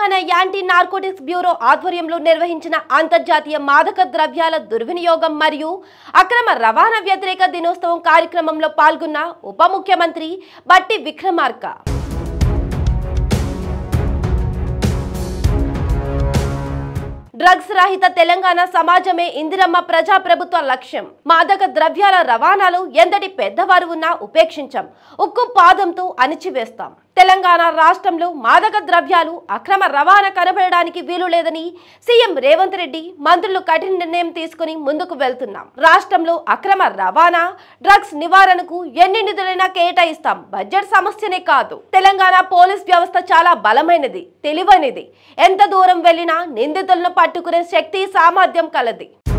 Telangana anti narcotics bureau ఆధ్వర్యంలో నిర్వహించిన అంతర్జాతీయ మాదక ద్రవ్యాల దుర్వినియోగం మరియు అక్రమ రవాణా వ్యతిరేక దినోత్సవం కార్యక్రమంలో పాల్గొన్న ఉప ముఖ్యమంత్రి బట్టి విక్రమార్క డ్రగ్స్ రహిత తెలంగాణ సమాజమే ఇందిరమ్మ ప్రజాప్రభుత్వ లక్ష్యం మాదక ద్రవ్యాల రవాణాలు ఎంతటి పెద్దవారు ఉన్నా ఉపేక్షించాం ఉక్కు పాదంతో అణిచివేస్తాం తెలంగాణ రాష్ట్రంలో మాదక ద్రవ్యాలు అక్రమ రవాణా కనబడడానికి వీలు లేదని సీఎం రేవంత్ రెడ్డి మంత్రులు కఠిన నిర్ణయం తీసుకుని ముందుకు వెళ్తున్నాం రాష్ట్రంలో అక్రమ రవాణా డ్రగ్స్ నివారణకు ఎన్ని నిధులైనా కేటాయిస్తాం బడ్జెట్ సమస్యనే కాదు తెలంగాణ పోలీస్ వ్యవస్థ చాలా బలమైనది తెలివైనది ఎంత దూరం వెళ్ళినా నిందితులను పట్టుకునే శక్తి సామర్థ్యం కలది